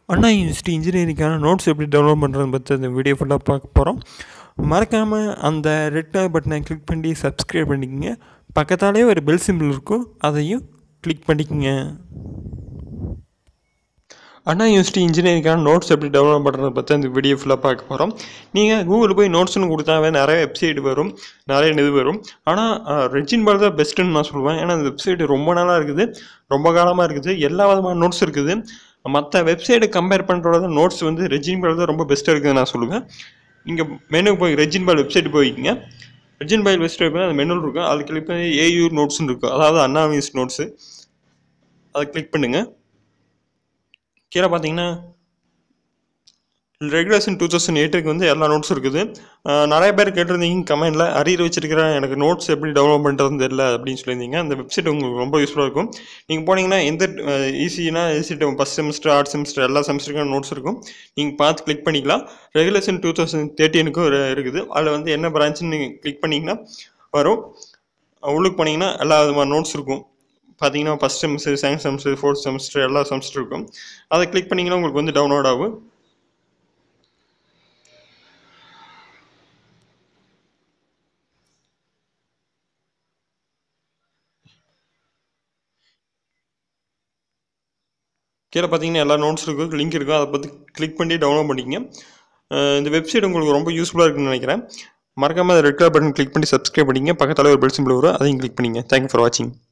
அண்ணா university இன்ஜினியரிங்கான notes எப்படி download பண்ணுறதுன்னு பற்றி அந்த வீடியோ ஃபுல்லாக பார்க்க போகிறோம் மறக்காமல் அந்த ரெட் கலர் பட்டனை கிளிக் பண்ணி சப்ஸ்கிரைப் பண்ணிக்கோங்க பக்கத்தாலே ஒரு பெல் சிம்பிள் இருக்கும் அதையும் கிளிக் பண்ணிக்கோங்க அண்ணா யூனிவர்சிட்டி இன்ஜினியரிங்கான நோட்ஸ் எப்படி டவுன்லோட் பண்ணுறதை பற்றி அந்த வீடியோ ஃபுல்லாக பார்க்க போகிறோம் நீங்கள் கூகுள் போய் நோட்ஸ்னு கொடுத்தாவே நிறைய வெப்சைட் வரும் நிறைய இது வரும் ஆனால் ரெஜின் பால் தான் பெஸ்ட்டுன்னு நான் சொல்லுவேன் ஏன்னா அந்த வெப்சைட் ரொம்ப நாளாக இருக்குது ரொம்ப காலமாக இருக்குது எல்லா விதமான நோட்ஸ் இருக்குது மற்ற வெப்சைட்டை கம்பேர் பண்ணுறத நோட்ஸ் வந்து ரெஜின் பால் தான் ரொம்ப பெஸ்ட்டாக இருக்குதுன்னு நான் சொல்லுவேன் நீங்கள் மெனு போய் ரெஜின் பால் வெப்சைட் போய்க்கிங்க ரெஜின் பால் வெப்சைட் போய் அந்த மெனுவில் இருக்கும் அது கிளிக் பண்ணி ஏயூ நோட்ஸ்னு இருக்கும் அதாவது அண்ணா யூனிவர்சிட்டி நோட்ஸு அதை கிளிக் பண்ணுங்கள் கீழே பார்த்தீங்கன்னா ரெகுலேஷன் டூ தௌசண்ட் எயிட்டுக்கு வந்து எல்லா நோட்ஸும் இருக்குது அஹ் நிறைய பேர் கேட்டிருந்தீங்க கமெண்டில் அரியர் வச்சிருக்கிறேன் எனக்கு நோட்ஸ் எப்படி டெவலப் பண்ணுறதுன்னு தெரியல அப்படின்னு சொல்லியிருந்தீங்க அந்த வெப்சைட் உங்களுக்கு ரொம்ப யூஸ்ஃபுல்லாக இருக்கும் நீங்கள் போனீங்கன்னா எந்த ஈஸினா ஈஸி ஃபஸ்ட் செமஸ்டர் ஆர்ட் செமஸ்டர் எல்லா செமஸ்டருக்கான நோட்ஸ் இருக்கும் நீங்கள் பார்த்து கிளிக் பண்ணிக்கலாம் ரெகுலேஷன் டூ தௌசண்ட் தேர்ட்டீனுக்கும் இருக்குது அதில் வந்து என்ன பிரான்ச்சுன்னு நீங்கள் கிளிக் பண்ணிங்கன்னா வரும் உள்ளுக்கு போனீங்கன்னா எல்லா விதமான நோட்ஸ் இருக்கும் பார்த்தீங்கன்னா first semester second semester fourth semester எல்லா செமஸ்டர் இருக்கும் அதை கிளிக் பண்ணிங்கன்னா உங்களுக்கு வந்து டவுன்லோட் ஆகும் கீழே பார்த்தீங்கன்னா எல்லா நோட்ஸ் இருக்கும் லிங்க் இருக்கும் அதை பற்றி கிளிக் பண்ணி டவுன்லோட் பண்ணிக்கங்க அஹ் இந்த வெப்சைட் உங்களுக்கு ரொம்ப யூஸ்ஃபுல்லாக இருக்குன்னு நினைக்கிறேன் மறக்காமல் ரெட் கலர் பட்டன் கிளிக் பண்ணி சப்ஸ்கிரைப் பண்ணிங்க பக்கத்தில் ஒரு பெல் சிம்பிள் வரும் அதையும் கிளிக் பண்ணிங்க தேங்க்யூ ஃபார் வாட்சிங்